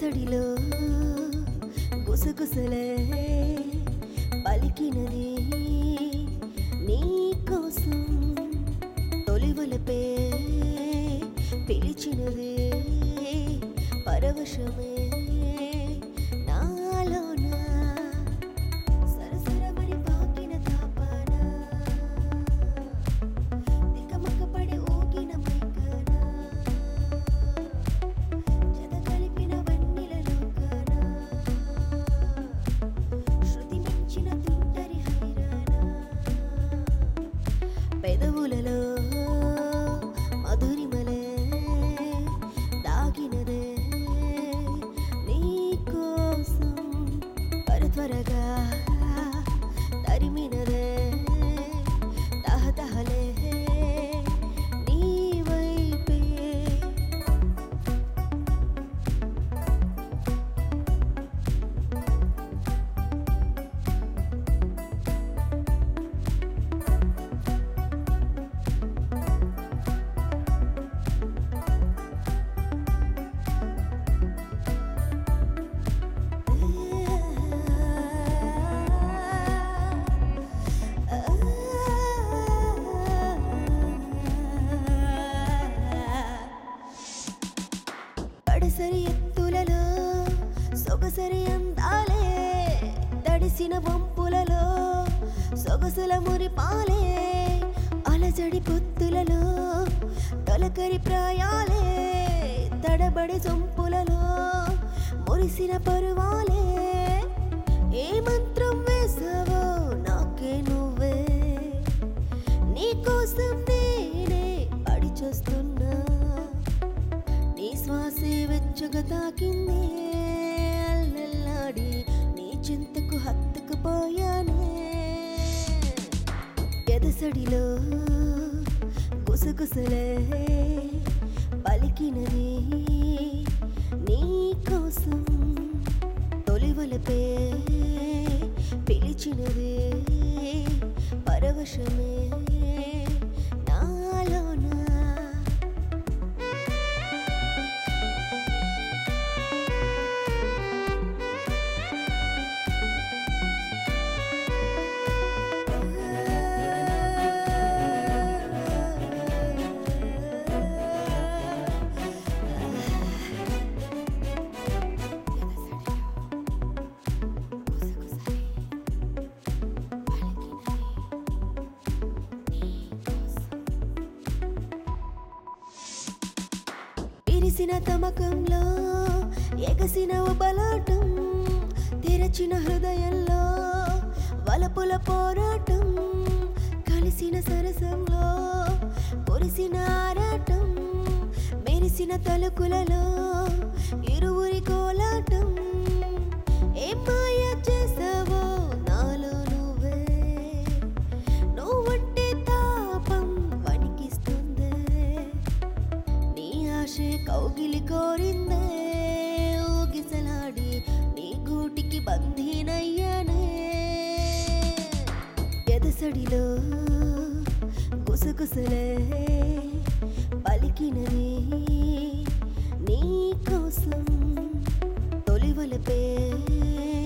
ఎదసడిలో గుసగుసలే పలికినది నీ కోసం తొలివలపే పిలిచినది పరవశమే నాలోన సరసరమని పాకిన తాపన తికమకపడి ఊగిన మైకన జత కలిపిన వన్నెల లోకన శృతి మించిన తుంటరి హైరాణ పెదవులలో మధురిమలే దాగినదే నీ కోసం త్వరగా తరిమినదే తహతహలే నీ వైపే కడసరి ఎత్తులలో సొగసరి అందాలే తడిసిన వంపులలో సొగసుల మురిపాలే అలజడి పొత్తులలో తొలకరి ప్రాయాలే తడబడి సొంపులలో మురిసిన పరువాలే ఏ మంత్రం వేసావో నాకే నువ్వే నీకోసం నేనే పడి చూస్తున్నా నీ శ్వాసే వెచ్చగా తాకిందే అల్లల్లాడి నీ చింతకు హత్తుకుపోయానే ఎదసడిలో గుసగుసలే పలికినది నీ కోసం తొలివలపే పిలిచినది పరవశమే నాలోనా విరిసిన తమకంలో ఎగసిన బలాటం తెరచిన హృదయంలో వలపుల పోరాటం కలిసిన సరసంలో కురిసిన ఆరాటం మెరిసిన తలుకులలో ఇరువురి కోలాటం ఏం మాయ చేసావో నాలో నువ్వే నువ్వంటే తాపం వణికిస్తుందే నీ ఆశే కౌగిలి కోరిందే ఊగిసలాడి నీ గూటికి బందీనయ్యానే ఎదసడిలో గుసగుసలే పలికినది నీ కోసం తొలివలపే